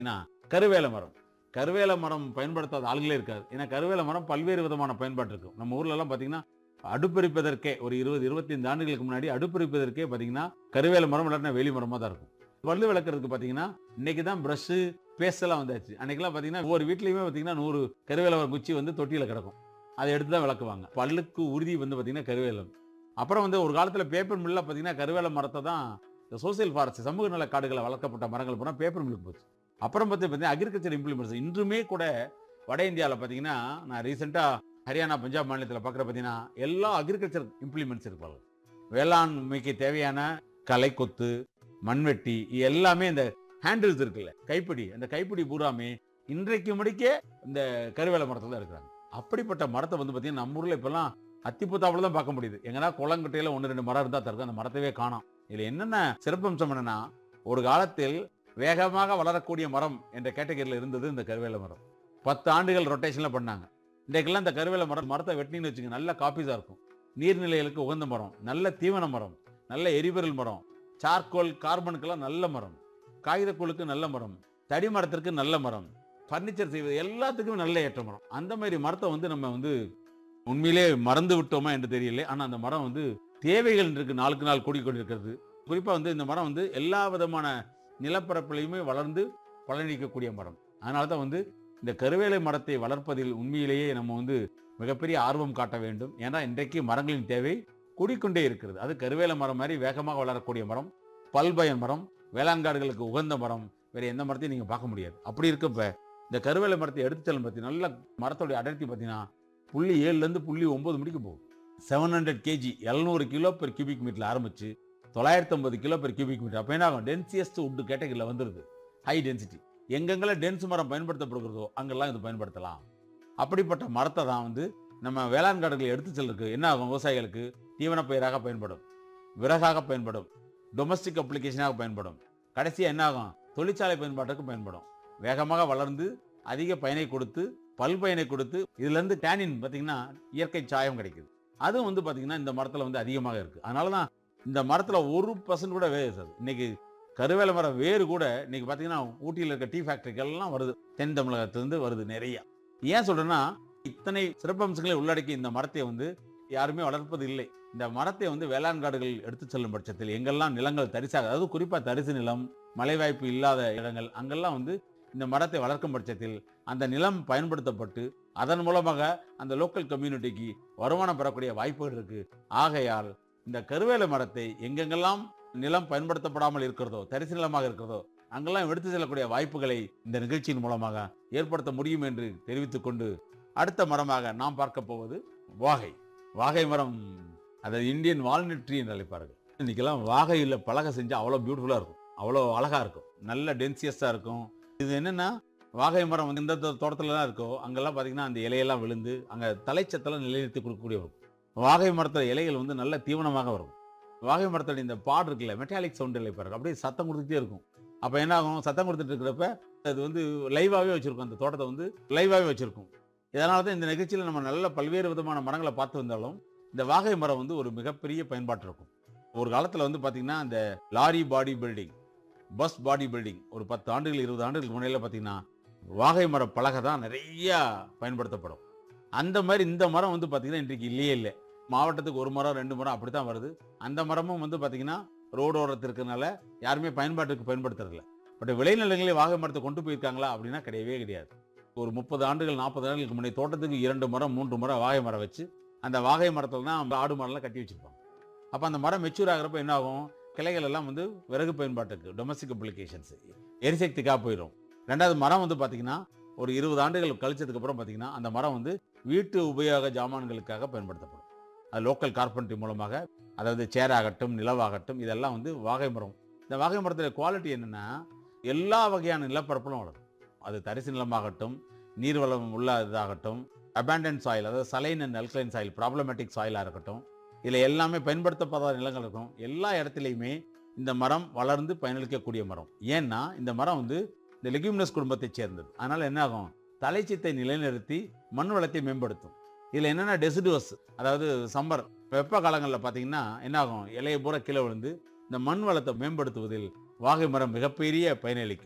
என்ன கருவேல மரம் கருவேல மரம் பயன்படுத்தாத ஆளுங்களே இருக்காது ஏன்னா கருவேல மரம் பல்வேறு விதமான பயன்பாடு இருக்கும் நம்ம ஊர்ல எல்லாம் பாத்தீங்கன்னா அடுப்பெரிப்பதற்கே ஒரு இருபது இருபத்தைந்து ஆண்டுகளுக்கு முன்னாடி அடுப்பெரிப்பதற்கே பாத்தீங்கன்னா கருவேல மரம் இல்லாட்டினா வேலி மரமா தான் இருக்கும் பல்லு விளக்குறதுக்கு பாத்தீங்கன்னா இன்னைக்கு தான் ப்ரஷ் பேஸ்ட் எல்லாம் வந்தாச்சு அன்னைக்கெல்லாம் பாத்தீங்கன்னா ஒவ்வொரு வீட்லயுமே பாத்தீங்கன்னா நூறு கருவேல மரம் குச்சி வந்து தொட்டியில கிடக்கும் அதை எடுத்து தான் விளக்குவாங்க பல்லுக்கு உறுதி வந்து பாத்தீங்கன்னா கருவேலம் அப்புறம் வந்து ஒரு காலத்துல பேப்பர் மில்ல பாத்தீங்கன்னா கருவேல மரத்தை தான் இந்த சோசியல் ஃபாரஸ்ட் சமூக நல காடுகளை வளர்க்கப்பட்ட மரங்கள் பூரா பேப்பர் மில்லுக்கு போச்சு அப்புறம் பார்த்து பார்த்தீங்கன்னா அக்ரிகல்ச்சர் இம்ப்ளிமெண்ட்ஸ் இன்றுமே கூட வட இந்தியாவில் பார்த்தீங்கன்னா நான் ரீசெண்டாக ஹரியானா பஞ்சாப் மாநிலத்தில் பார்க்குற பார்த்தீங்கன்னா எல்லா அக்ரிகல்ச்சர் இம்ப்ளிமெண்ட்ஸ் இருப்பாங்க வேளாண்மைக்கு தேவையான களை கொத்து மண்வெட்டி இது எல்லாமே இந்த ஹேண்டில்ஸ் இருக்குல்ல கைப்பிடி அந்த கைப்பிடி பூராமே இன்றைக்கு முடிக்கே இந்த கருவேல மரத்தில் தான் இருக்கிறாங்க அப்படிப்பட்ட மரத்தை வந்து பார்த்தீங்கன்னா நம்ம ஊரில் இப்போல்லாம் அத்திப்புத்தாப்புல தான் பார்க்க முடியுது எங்கன்னா குளங்கட்டையில் ஒன்று ரெண்டு மரம் இருந்தால் தருக்கு அந்த மரத்தவே காணோம் இதில் என்னென்ன சிறப்பம்சம் என்னன்னா ஒரு காலத்தில் வேகமாக வளரக்கூடிய மரம் என்ற கேட்டகரியில் இருந்தது இந்த கருவேல மரம் பத்து ஆண்டுகள் ரொட்டேஷனில் பண்ணாங்க இன்றைக்கெல்லாம் இந்த கருவேல மரம் மரத்தை வெட்டினு வச்சுங்க நல்ல காப்பீஸாக இருக்கும் நீர்நிலைகளுக்கு உகந்த மரம் நல்ல தீவன மரம் நல்ல எரிபொருள் மரம் சார்கோல் கார்பனுக்கெல்லாம் நல்ல மரம் காகிதக்கூழுக்கு நல்ல மரம் தடி மரத்திற்கு நல்ல மரம் ஃபர்னிச்சர் செய்வது எல்லாத்துக்கும் நல்ல ஏற்ற மரம் அந்த மாதிரி மரத்தை வந்து நம்ம வந்து உண்மையிலே மறந்து விட்டோமா என்று தெரியல ஆனால் அந்த மரம் வந்து தேவைகள் இருக்கு நாளுக்கு நாள் கூடிக்கொண்டிருக்கிறது குறிப்பாக வந்து இந்த மரம் வந்து எல்லா விதமான நிலப்பரப்பிலையுமே வளர்ந்து பலனளிக்கக்கூடிய மரம் அதனால தான் வந்து இந்த கருவேலை மரத்தை வளர்ப்பதில் உண்மையிலேயே நம்ம வந்து மிகப்பெரிய ஆர்வம் காட்ட வேண்டும் ஏன்னா இன்றைக்கு மரங்களின் தேவை கூடிக்கொண்டே இருக்கிறது அது கருவேல மரம் மாதிரி வேகமாக வளரக்கூடிய மரம் பல்பயன் மரம் வேளாண்காடுகளுக்கு உகந்த மரம் வேற எந்த மரத்தையும் நீங்க பார்க்க முடியாது அப்படி இருக்கப்ப இந்த கருவேல மரத்தை எடுத்து செல்லும் பத்தி நல்ல மரத்தோடைய அடர்த்தி பார்த்தீங்கன்னா புள்ளி ஏழுல இருந்து புள்ளி ஒன்பது மணிக்கு போகும் செவன் ஹண்ட்ரட் கேஜி எழுநூறு கிலோ பெர் கியூபிக் மீட்டர்ல ஆரம்பிச்சு தொள்ளாயிரத்தி ஐம்பது கிலோ பெர் கியூபிக் மீட்டர் அப்போ என்ன ஆகும் டென்சியஸ்ட் உட் கேட்டகரியில் வந்துருது ஹை டென்சிட்டி எங்கெங்கெல்லாம் டென்ஸ் மரம் பயன்படுத்தப்படுகிறதோ அங்கெல்லாம் இது பயன்படுத்தலாம் அப்படிப்பட்ட மரத்தை தான் வந்து நம்ம வேளாண் காடுகளை எடுத்து செல்றதுக்கு என்ன ஆகும் விவசாயிகளுக்கு தீவன பயிராக பயன்படும் விறகாக பயன்படும் டொமஸ்டிக் அப்ளிகேஷனாக பயன்படும் கடைசியாக என்ன ஆகும் தொழிற்சாலை பயன்பாட்டுக்கு பயன்படும் வேகமாக வளர்ந்து அதிக பயனை கொடுத்து பல்பயனை கொடுத்து இதுல இருந்து டேனின் பார்த்தீங்கன்னா இயற்கை சாயம் கிடைக்குது அதுவும் வந்து பார்த்தீங்கன்னா இந்த மரத்தில் வந்து அதிகமாக இருக்கு அதனால தான் இந்த மரத்துல ஒரு பர்சன்ட் கூட வேறு சார் இன்னைக்கு கருவேல மரம் வேறு கூட இன்னைக்கு பார்த்தீங்கன்னா ஊட்டியில் இருக்க டீ ஃபேக்டரிகள்லாம் வருது தென் தமிழகத்திலிருந்து வருது நிறைய ஏன் சொல்றேன்னா இத்தனை சிறப்பம்சங்களை உள்ளடக்கி இந்த மரத்தை வந்து யாருமே வளர்ப்பது இல்லை இந்த மரத்தை வந்து வேளாண் காடுகள் எடுத்து செல்லும் பட்சத்தில் எங்கெல்லாம் நிலங்கள் தரிசாக அதாவது குறிப்பாக தரிசு நிலம் மலை வாய்ப்பு இல்லாத இடங்கள் அங்கெல்லாம் வந்து இந்த மரத்தை வளர்க்கும் பட்சத்தில் அந்த நிலம் பயன்படுத்தப்பட்டு அதன் மூலமாக அந்த லோக்கல் கம்யூனிட்டிக்கு வருமானம் பெறக்கூடிய வாய்ப்புகள் இருக்கு ஆகையால் இந்த கருவேல மரத்தை எங்கெங்கெல்லாம் நிலம் பயன்படுத்தப்படாமல் இருக்கிறதோ தரிசு நிலமாக இருக்கிறதோ அங்கெல்லாம் எடுத்து செல்லக்கூடிய வாய்ப்புகளை இந்த நிகழ்ச்சியின் மூலமாக ஏற்படுத்த முடியும் என்று தெரிவித்துக் கொண்டு அடுத்த மரமாக நாம் பார்க்க போவது வாகை வாகை மரம் அதாவது இந்தியன் வால்நட் ட்ரீ என்று அழைப்பார்கள் இன்னைக்கெல்லாம் வாகையில் பலகை செஞ்சு அவ்வளோ பியூட்டிஃபுல்லாக இருக்கும் அவ்வளோ அழகா இருக்கும் நல்ல டென்சியஸாக இருக்கும் இது என்னன்னா வாகை மரம் வந்து எந்த தோ- தோட்டத்துலலாம் இருக்கோ அங்கெல்லாம் பார்த்தீங்கன்னா அந்த இலையெல்லாம் விழுந்து அங்கே தலைச்சத்தெல்லாம் நிலைநிறுத்தி கொடுக்கக்கூடிய இருக்கும் வாகை மரத்தில் இலைகள் வந்து நல்ல தீவனமாக வரும் வாகை மரத்தோட இந்த பாடு இருக்குல்ல மெட்டாலிக் சவுண்ட் இழைப்பாரு அப்படியே சத்தம் கொடுத்துட்டே இருக்கும் அப்போ என்ன ஆகும் சத்தம் கொடுத்துட்டு இருக்கிறப்ப அது வந்து லைவாகவே வச்சிருக்கும் அந்த தோட்டத்தை வந்து லைவாகவே வச்சிருக்கும் இதனால தான் இந்த நிகழ்ச்சியில் நம்ம நல்ல பல்வேறு விதமான மரங்களை பார்த்து வந்தாலும் இந்த வாகை மரம் வந்து ஒரு மிகப்பெரிய பயன்பாட்டு இருக்கும் ஒரு காலத்தில் வந்து பார்த்தீங்கன்னா இந்த lorry body building bus body building ஒரு பத்து ஆண்டுகள் இருபது ஆண்டுகளுக்கு முன்னையில பார்த்தீங்கன்னா வாகை மர பலகை தான் நிறைய பயன்படுத்தப்படும் அந்த மாதிரி இந்த மரம் வந்து பார்த்தீங்கன்னா இன்றைக்கு இல்லையே இல்லை மாவட்டத்துக்கு ஒரு மரம் ரெண்டு மரம் அப்படி தான் வருது அந்த மரமும் வந்து பார்த்தீங்கன்னா ரோடு ஓரத்தில் இருக்கறனால யாருமே பயன்பாட்டுக்கு பயன்படுத்துறதில்ல பட் விளைநிலங்களே வாகை மரத்தை கொண்டு போயிருக்காங்களா அப்படின்னா கிடையவே கிடையாது ஒரு முப்பது ஆண்டுகள் நாற்பது ஆண்டுகளுக்கு முன்னாடி தோட்டத்துக்கு இரண்டு மரம் மூன்று மரம் வாகை மரம் வச்சு அந்த வாகை மரத்தில் தான் ஆடு மரம்லாம் கட்டி வச்சிருப்பாங்க அப்போ அந்த மரம் மெச்சூர் ஆகிறப்ப என்ன ஆகும் கிளைகள் எல்லாம் வந்து விறகு பயன்பாட்டுக்கு டொமஸ்டிக் அப்ளிகேஷன்ஸ் எரிசக்திக்காக போயிடும் ரெண்டாவது மரம் வந்து பார்த்தீங்கன்னா ஒரு இருபது ஆண்டுகள் கழிச்சதுக்கு அப்புறம் பார்த்தீங்கன்னா அந்த மரம் வந்து வீட்டு உபயோக ஜாமான்களுக்காக பயன்படுத்தப்படும் அது லோக்கல் கார்பென்ட்ரி மூலமாக அதாவது சேர் ஆகட்டும் நிலவாகட்டும் இதெல்லாம் வந்து வாகை மரம் இந்த வாகை மரத்தில் குவாலிட்டி என்னன்னா எல்லா வகையான நிலப்பரப்பிலும் வளரும் அது தரிசு நிலமாகட்டும் நீர்வளம் உள்ள இதாகட்டும் அபேண்டன் சாயில் அதாவது saline and alkaline soil problematic சாயிலாக இருக்கட்டும் இதில் எல்லாமே பயன்படுத்தப்படாத நிலங்கள் இருக்கும் எல்லா இடத்துலையுமே இந்த மரம் வளர்ந்து பயனளிக்கக்கூடிய மரம் ஏன்னா இந்த மரம் வந்து இந்த லெக்யூமினஸ் குடும்பத்தைச் சேர்ந்தது அதனால என்ன ஆகும் தலைச்சத்தை நிலைநிறுத்தி மண் வளத்தை மேம்படுத்தும் இதில் என்னென்ன டெசிடுவஸ் அதாவது சம்மர் வெப்ப காலங்களில் பார்த்தீங்கன்னா என்ன ஆகும் இலையை பூரா கீழே விழுந்து இந்த மண் வளத்தை மேம்படுத்துவதில் வாகை மரம் மிகப்பெரிய பயனளிக்கும்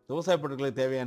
விவசாய பொருட்களுக்கு தேவையான